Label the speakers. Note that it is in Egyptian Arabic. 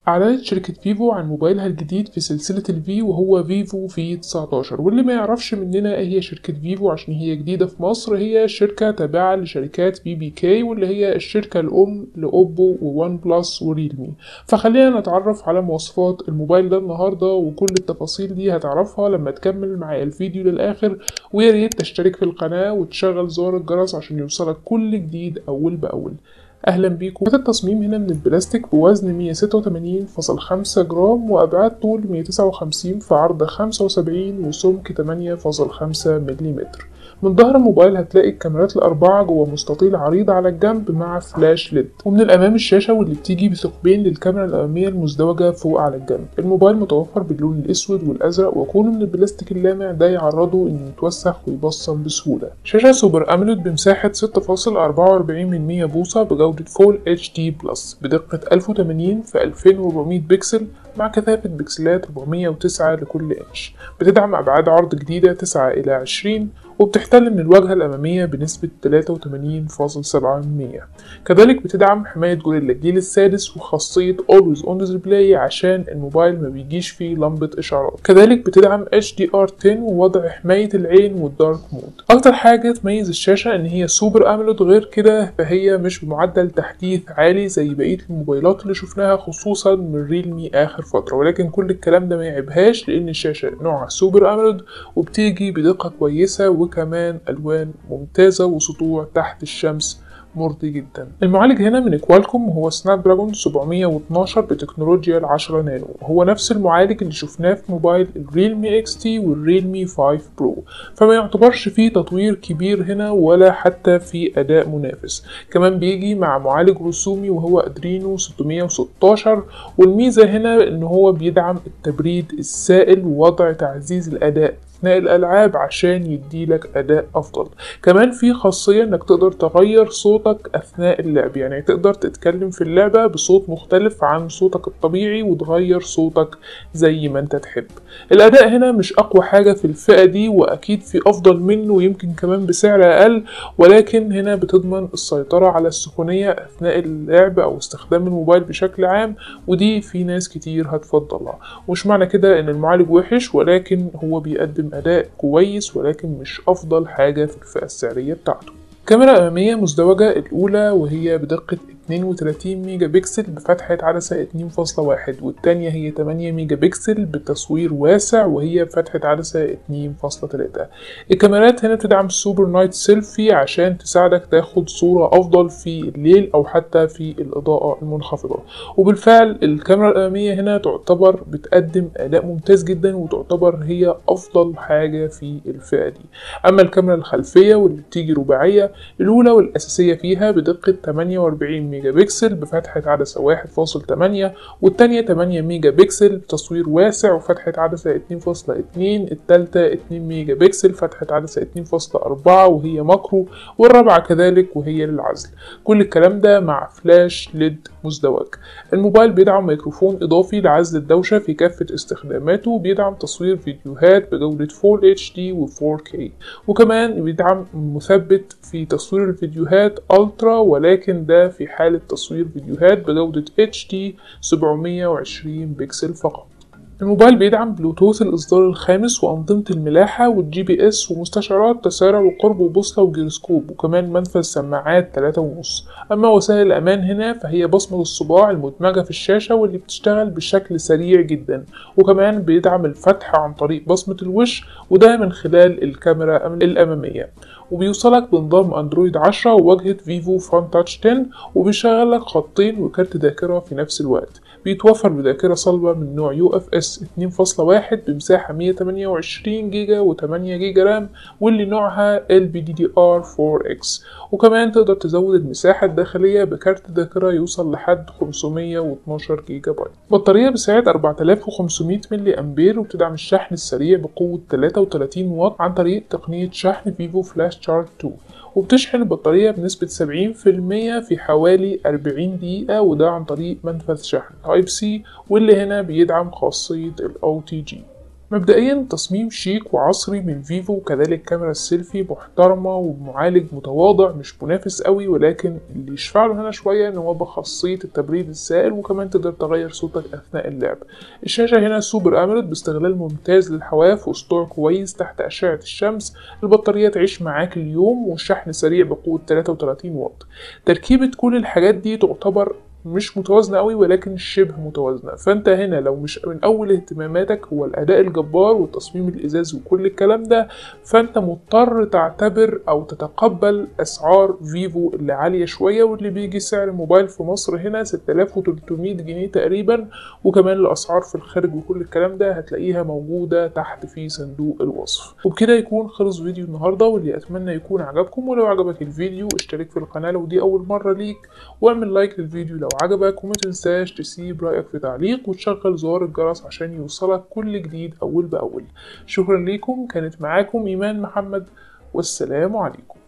Speaker 1: أعلنت شركة فيفو عن موبايلها الجديد في سلسلة الفي وهو فيفو في 19 واللي ما يعرفش مننا ايه هي شركة فيفو عشان هي جديدة في مصر هي شركة تابعة لشركات بي بي كي واللي هي الشركة الأم لأوبو وون بلس وريلمي فخلينا نتعرف على مواصفات الموبايل ده النهاردة وكل التفاصيل دي هتعرفها لما تكمل معايا الفيديو للآخر ويا ريت تشترك في القناة وتشغل زر الجرس عشان يوصلك كل جديد أول بأول اهلا بيكم هذا التصميم هنا من البلاستيك بوزن 186.5 جرام وابعاد طول 159 في عرض 75 وسمك 8.5 ملم من ظهر الموبايل هتلاقي الكاميرات الأربعة جوه مستطيل عريض على الجنب مع فلاش ليد ومن الأمام الشاشة واللي بتيجي بثقبين للكاميرا الأمامية المزدوجة فوق على الجنب الموبايل متوفر باللون الأسود والأزرق وكونه من البلاستيك اللامع ده يعرضه إنه يتوسخ ويبصم بسهولة شاشة سوبر أموليد بمساحة 6.44 من 100 بوصة بجودة فول اتش دي بلس بدقة 1080 في 2400 بكسل مع كثافة بكسلات 409 لكل إنش بتدعم أبعاد عرض جديدة 9 إلى 20 وبتحتل من الواجهة الأمامية بنسبة 83.7% كذلك بتدعم حماية جوريلا الجيل السادس وخاصية Always On Display عشان الموبايل ما بيجيش فيه لمبة إشعارات كذلك بتدعم HDR10 ووضع حماية العين والدارك مود أكتر حاجة تميز الشاشة إن هي سوبر أموليد غير كده فهي مش بمعدل تحديث عالي زي بقية الموبايلات اللي شفناها خصوصا من ريلمي آخر فترة ولكن كل الكلام ده ما يعيبهاش لأن الشاشة نوعها سوبر أموليد وبتيجي بدقة كويسة وكمان ألوان ممتازة وسطوع تحت الشمس مرضي جدا المعالج هنا من كوالكوم هو سناب دراجون 712 بتكنولوجيا ال 10 نانو هو نفس المعالج اللي شفناه في موبايل الريلمي اكس تي والريلمي 5 برو فما يعتبرش فيه تطوير كبير هنا ولا حتى في اداء منافس كمان بيجي مع معالج رسومي وهو ادرينو 616 والميزة هنا ان هو بيدعم التبريد السائل ووضع تعزيز الاداء اثناء الالعاب عشان يديلك اداء افضل كمان في خاصيه انك تقدر تغير صوتك اثناء اللعب يعني تقدر تتكلم في اللعبه بصوت مختلف عن صوتك الطبيعي وتغير صوتك زي ما انت تحب الاداء هنا مش اقوى حاجه في الفئه دي واكيد في افضل منه ويمكن كمان بسعر اقل ولكن هنا بتضمن السيطره على السخونيه اثناء اللعب او استخدام الموبايل بشكل عام ودي في ناس كتير هتفضلها ومش معنى كده ان المعالج وحش ولكن هو بيقدم أداء كويس ولكن مش أفضل حاجة في الفئة السعرية بتاعته كاميرا أمامية مزدوجة الأولى وهي بدقة 32 ميجا بكسل بفتحة عدسة 2.1 والتانية هي 8 ميجا بكسل بتصوير واسع وهي بفتحة عدسة 2.3 الكاميرات هنا بتدعم السوبر نايت سيلفي عشان تساعدك تاخد صورة أفضل في الليل أو حتى في الإضاءة المنخفضة وبالفعل الكاميرا الأمامية هنا تعتبر بتقدم أداء ممتاز جدا وتعتبر هي أفضل حاجة في الفئة دي أما الكاميرا الخلفية واللي بتيجي رباعية الأولى والأساسية فيها بدقة 48 ميجا بكسل بفتحة عدسة 1.8 والتانية 8 ميجا بكسل بتصوير واسع وفتحة عدسة 2.2 التالتة 2 ميجا بكسل فتحة عدسة 2.4 وهي ماكرو والرابعة كذلك وهي للعزل كل الكلام ده مع فلاش ليد مزدوج الموبايل بيدعم ميكروفون إضافي لعزل الدوشة في كافة استخداماته وبيدعم تصوير فيديوهات بجودة Full HD و 4K وكمان بيدعم مثبت في تصوير الفيديوهات ألترا ولكن ده في حالة تصوير فيديوهات بجودة HD 720 بكسل فقط الموبايل بيدعم بلوتوث الإصدار الخامس وأنظمة الملاحة والجي بي إس ومستشعرات تسارع وقرب وبوصلة وجيروسكوب وكمان منفذ سماعات 3.5 أما وسائل الأمان هنا فهي بصمة الصباع المدمجة في الشاشة واللي بتشتغل بشكل سريع جدا وكمان بيدعم الفتح عن طريق بصمة الوش وده من خلال الكاميرا الأمامية وبيوصلك بنظام اندرويد 10 وواجهة فيفو فرونت تاتش 10 وبيشغل لك خطين وكارت ذاكرة في نفس الوقت بيتوفر بذاكرة صلبة من نوع يو اف اس 2.1 بمساحة 128 جيجا و8 جيجا رام واللي نوعها LPDDR4X وكمان تقدر تزود المساحة الداخلية بكارت ذاكرة يوصل لحد 512 جيجا بايت بطارية بسعة 4500 ملي أمبير وبتدعم الشحن السريع بقوة 33 واط عن طريق تقنية شحن فيفو فلاش تشارج 2 وبتشحن البطارية بنسبة 70% في حوالي 40 دقيقة وده عن طريق منفذ شحن تايب سي واللي هنا بيدعم خاصية ال OTG مبدئيا تصميم شيك وعصري من فيفو وكذلك كاميرا السيلفي محترمة وبمعالج متواضع مش منافس قوي ولكن اللي يشفع له هنا شوية ان هو بخاصية التبريد السائل وكمان تقدر تغير صوتك اثناء اللعب الشاشة هنا سوبر اموليد باستغلال ممتاز للحواف وسطوع كويس تحت اشعة الشمس البطارية تعيش معاك اليوم والشحن سريع بقوة 33 واط تركيبة كل الحاجات دي تعتبر مش متوازنة قوي ولكن شبه متوازنة فانت هنا لو مش من اول اهتماماتك هو الاداء الجبار والتصميم الازاز وكل الكلام ده فانت مضطر تعتبر او تتقبل اسعار فيفو اللي عالية شوية واللي بيجي سعر الموبايل في مصر هنا 6300 جنيه تقريبا وكمان الاسعار في الخارج وكل الكلام ده هتلاقيها موجودة تحت في صندوق الوصف وبكده يكون خلص فيديو النهاردة واللي اتمنى يكون عجبكم ولو عجبك الفيديو اشترك في القناة لو دي اول مرة ليك واعمل لايك للفيديو لو عجبك وما تنساش تسيب رأيك في تعليق وتشغل زر الجرس عشان يوصلك كل جديد أول بأول شكرا ليكم كانت معاكم إيمان محمد والسلام عليكم